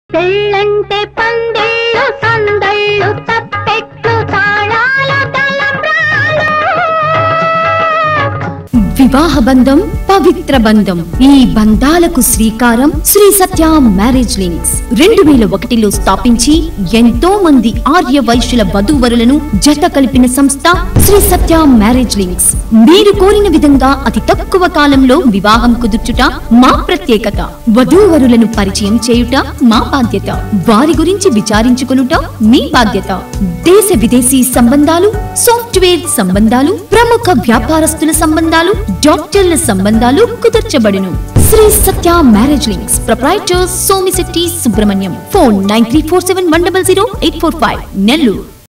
పెళ్ళంటే పందిళ్ళు సందళ్ళు తప్పెట్లు తాళాల తలంబ్రాలు వివాహ బంధం పవిత్ర బంధం ఈ బంధాలకు శ్రీకారం శ్రీ సత్య మ్యారేజ్ లింక్స్ రెండు వేల ఒకటిలో స్థాపించి ఎంతో మంది ఆర్య వైశ్యుల వధూవరులను జత కలిపిన సంస్థ శ్రీ సత్య మ్యారేజ్ లింక్స్ మీరు కోరిన విధంగా అతి తక్కువ కాలంలో వివాహం కుదుర్చుట మా ప్రత్యేకత వధూవరులను పరిచయం చేయుట మా బాధ్యత వారి గురించి విచారించుకొనుట మీ బాధ్యత దేశ విదేశీ సంబంధాలు సాఫ్ట్వేర్ సంబంధాలు ప్రముఖ వ్యాపారస్తుల సంబంధాలు డాక్టర్ల సంబంధాలు కుదర్చబడును Sri Satya marriage links proprietors Somisetti Subrahmanyam phone nine three four seven one double zero eight four five Nellore